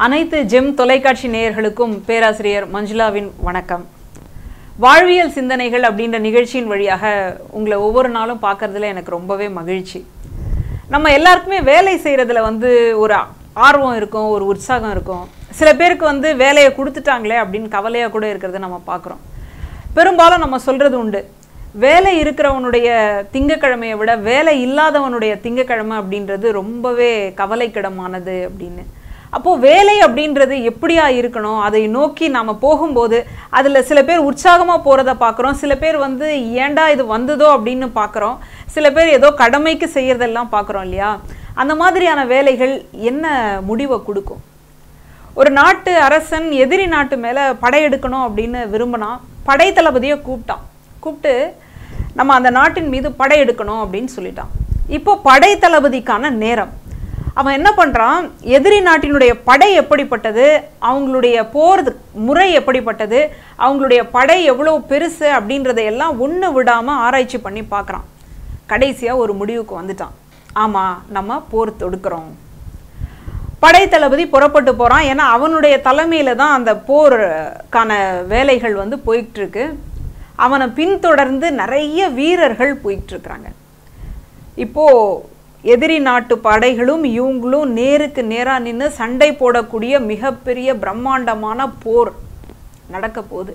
அனைத்து ஜெம் தொலைக்காட்சி நேயர்களுக்கும் பேராசிரியர் மஞ்சுளாவின் வணக்கம் வாழ்வியல் சிந்தனைகள் அப்படின்ற நிகழ்ச்சியின் வழியாக உங்களை ஒவ்வொரு நாளும் பார்க்கறதுல எனக்கு ரொம்பவே மகிழ்ச்சி நம்ம எல்லாருக்குமே வேலை செய்கிறதுல வந்து ஒரு ஆர்வம் இருக்கும் ஒரு உற்சாகம் இருக்கும் சில பேருக்கு வந்து வேலையை கொடுத்துட்டாங்களே அப்படின்னு கவலையாக கூட இருக்கிறத நம்ம பார்க்குறோம் பெரும்பாலும் நம்ம சொல்கிறது உண்டு வேலை இருக்கிறவனுடைய திங்கக்கிழமையை விட வேலை இல்லாதவனுடைய திங்கக்கிழமை அப்படின்றது ரொம்பவே கவலைக்கிடமானது அப்படின்னு அப்போது வேலை அப்படின்றது எப்படியா இருக்கணும் அதை நோக்கி நாம் போகும்போது அதில் சில பேர் உற்சாகமாக போகிறத பார்க்குறோம் சில பேர் வந்து ஏன்டா இது வந்ததோ அப்படின்னு பார்க்குறோம் சில பேர் ஏதோ கடமைக்கு செய்கிறதெல்லாம் பார்க்குறோம் இல்லையா அந்த மாதிரியான வேலைகள் என்ன முடிவை கொடுக்கும் ஒரு நாட்டு அரசன் எதிரி நாட்டு மேலே படையெடுக்கணும் அப்படின்னு விரும்பினா படை தளபதியை கூப்பிட்டான் கூப்பிட்டு நம்ம அந்த நாட்டின் மீது படையெடுக்கணும் அப்படின்னு சொல்லிட்டான் இப்போ படை தளபதிக்கான நேரம் அவன் என்ன பண்ணுறான் எதிரி நாட்டினுடைய படை எப்படிப்பட்டது அவங்களுடைய போர் முறை எப்படிப்பட்டது அவங்களுடைய படை எவ்வளோ பெருசு அப்படின்றதை எல்லாம் ஒன்று விடாமல் ஆராய்ச்சி பண்ணி பார்க்குறான் கடைசியாக ஒரு முடிவுக்கு வந்துட்டான் ஆமாம் நம்ம போர் தொடுக்கிறோம் படை தளபதி புறப்பட்டு போகிறான் ஏன்னா அவனுடைய தலைமையில் தான் அந்த போருக்கான வேலைகள் வந்து போயிட்டு இருக்கு அவனை பின்தொடர்ந்து நிறைய வீரர்கள் போயிட்டு இருக்கிறாங்க இப்போ எதிரி நாட்டு படைகளும் இவங்களும் நேருக்கு நேராக நின்று சண்டை போடக்கூடிய மிகப்பெரிய பிரம்மாண்டமான போர் நடக்க போகுது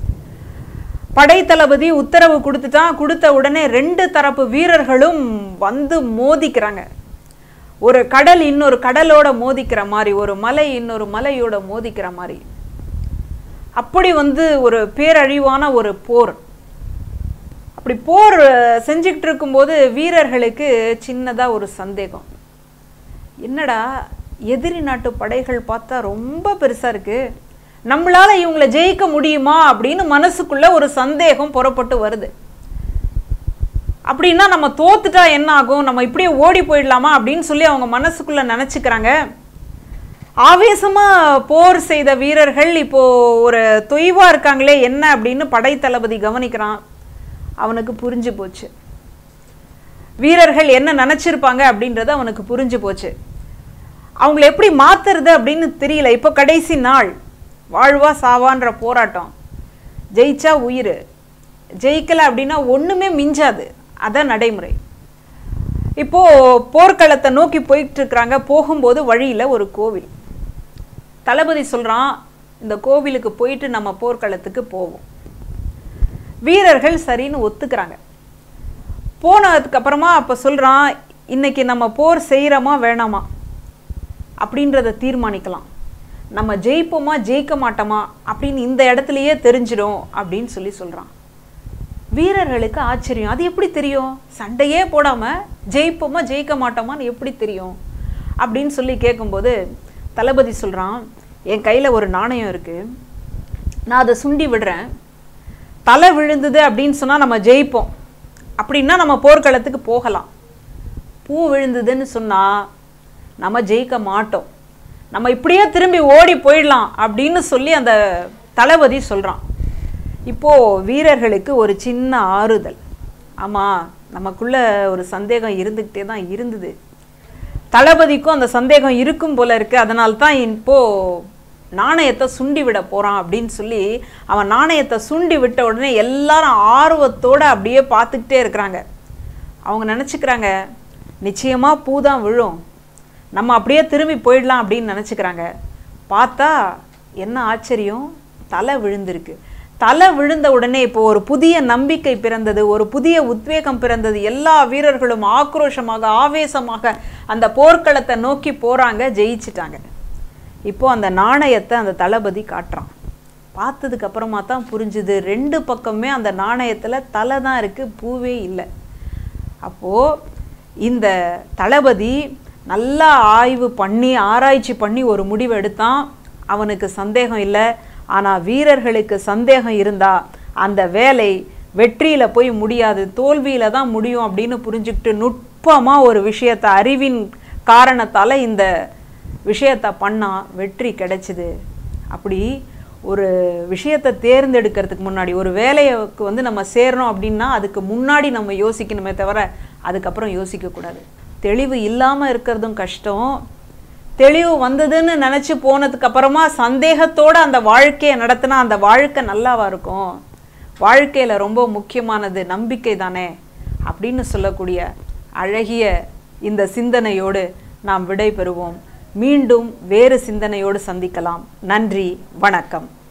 படை தளபதி உத்தரவு கொடுத்துட்டான் கொடுத்த உடனே ரெண்டு தரப்பு வீரர்களும் வந்து மோதிக்கிறாங்க ஒரு கடல் இன்னொரு கடலோட மோதிக்கிற மாதிரி ஒரு மலை இன்னொரு மலையோட மோதிக்கிற மாதிரி அப்படி வந்து ஒரு பேரழிவான ஒரு போர் அப்படி போர் செஞ்சுக்கிட்டு இருக்கும்போது வீரர்களுக்கு சின்னதாக ஒரு சந்தேகம் என்னடா எதிரி நாட்டு படைகள் பார்த்தா ரொம்ப பெருசாக இருக்கு நம்மளால இவங்களை ஜெயிக்க முடியுமா அப்படின்னு மனசுக்குள்ள ஒரு சந்தேகம் புறப்பட்டு வருது அப்படின்னா நம்ம தோத்துட்டா என்ன ஆகும் நம்ம இப்படியே ஓடி போயிடலாமா அப்படின்னு சொல்லி அவங்க மனசுக்குள்ள நினச்சிக்கிறாங்க ஆவேசமாக போர் செய்த வீரர்கள் இப்போ ஒரு தொய்வாக இருக்காங்களே என்ன அப்படின்னு படை தளபதி கவனிக்கிறான் அவனுக்கு புரிஞ்சு போச்சு வீரர்கள் என்ன நினச்சிருப்பாங்க அப்படின்றது அவனுக்கு புரிஞ்சு போச்சு அவங்கள எப்படி மாத்துறது அப்படின்னு தெரியல இப்போ கடைசி நாள் வாழ்வா சாவான்ற போராட்டம் ஜெயிச்சா உயிர் ஜெயிக்கலை அப்படின்னா ஒன்றுமே மிஞ்சாது அதான் நடைமுறை இப்போ போர்க்களத்தை நோக்கி போயிட்டு இருக்கிறாங்க போகும்போது வழியில் ஒரு கோவில் தளபதி சொல்கிறான் இந்த கோவிலுக்கு போயிட்டு நம்ம போர்க்களத்துக்கு போவோம் வீரர்கள் சரின்னு ஒத்துக்கிறாங்க போனதுக்கு அப்புறமா அப்போ சொல்கிறான் இன்னைக்கு நம்ம போர் செய்கிறோமா வேணாமா அப்படின்றத தீர்மானிக்கலாம் நம்ம ஜெயிப்போமா ஜெயிக்க மாட்டோமா அப்படின்னு இந்த இடத்துலையே தெரிஞ்சிடும் அப்படின்னு சொல்லி சொல்கிறான் வீரர்களுக்கு ஆச்சரியம் அது எப்படி தெரியும் சண்டையே போடாமல் ஜெயிப்போமா ஜெயிக்க மாட்டோமான்னு எப்படி தெரியும் அப்படின்னு சொல்லி கேட்கும்போது தளபதி சொல்கிறான் என் கையில் ஒரு நாணயம் இருக்குது நான் அதை சுண்டி விடுறேன் தலை விழுந்தது அப்படின்னு சொன்னால் நம்ம ஜெயிப்போம் அப்படின்னா நம்ம போர்க்களத்துக்கு போகலாம் பூ விழுந்ததுன்னு சொன்னால் நம்ம ஜெயிக்க மாட்டோம் நம்ம இப்படியே திரும்பி ஓடி போயிடலாம் அப்படின்னு சொல்லி அந்த தளபதி சொல்கிறான் இப்போது வீரர்களுக்கு ஒரு சின்ன ஆறுதல் ஆமாம் நமக்குள்ள ஒரு சந்தேகம் இருந்துக்கிட்டே தான் இருந்தது தளபதிக்கும் அந்த சந்தேகம் இருக்கும் போல இருக்குது அதனால தான் இப்போது நாணயத்தை சுண்டி விட போகிறான் அப்படின்னு சொல்லி அவன் நாணயத்தை சுண்டி விட்ட உடனே எல்லாரும் ஆர்வத்தோடு அப்படியே பார்த்துக்கிட்டே இருக்கிறாங்க அவங்க நினச்சிக்கிறாங்க நிச்சயமாக பூ தான் விழும் நம்ம அப்படியே திரும்பி போயிடலாம் அப்படின்னு நினச்சிக்கிறாங்க பார்த்தா என்ன ஆச்சரியம் தலை விழுந்திருக்கு தலை விழுந்த உடனே இப்போ ஒரு புதிய நம்பிக்கை பிறந்தது ஒரு புதிய உத்வேகம் பிறந்தது எல்லா வீரர்களும் ஆக்ரோஷமாக ஆவேசமாக அந்த போர்க்களத்தை நோக்கி போகிறாங்க ஜெயிச்சிட்டாங்க இப்போ அந்த நாணயத்தை அந்த தளபதி காட்டுறான் பார்த்ததுக்கு அப்புறமா தான் புரிஞ்சுது ரெண்டு பக்கமே அந்த நாணயத்தில் தலை தான் இருக்குது பூவே இல்லை அப்போது இந்த தளபதி நல்லா ஆய்வு பண்ணி ஆராய்ச்சி பண்ணி ஒரு முடிவு எடுத்தான் அவனுக்கு சந்தேகம் இல்லை ஆனால் வீரர்களுக்கு சந்தேகம் இருந்தால் அந்த வேலை வெற்றியில் போய் முடியாது தோல்வியில் தான் முடியும் அப்படின்னு புரிஞ்சுக்கிட்டு நுட்பமாக ஒரு விஷயத்தை அறிவின் காரணத்தால் இந்த விஷயத்தை பண்ணால் வெற்றி கிடைச்சிது அப்படி ஒரு விஷயத்தை தேர்ந்தெடுக்கிறதுக்கு முன்னாடி ஒரு வேலைக்கு வந்து நம்ம சேரணும் அப்படின்னா அதுக்கு முன்னாடி நம்ம யோசிக்கணுமே தவிர அதுக்கப்புறம் யோசிக்கக்கூடாது தெளிவு இல்லாமல் இருக்கிறதும் கஷ்டம் தெளிவு வந்ததுன்னு நினச்சி போனதுக்கு அப்புறமா சந்தேகத்தோட அந்த வாழ்க்கையை நடத்தினா அந்த வாழ்க்கை நல்லாவா இருக்கும் வாழ்க்கையில் ரொம்ப முக்கியமானது நம்பிக்கை தானே அப்படின்னு சொல்லக்கூடிய அழகிய இந்த சிந்தனையோடு நாம் விடை பெறுவோம் மீண்டும் வேறு சிந்தனையோடு சந்திக்கலாம் நன்றி வணக்கம்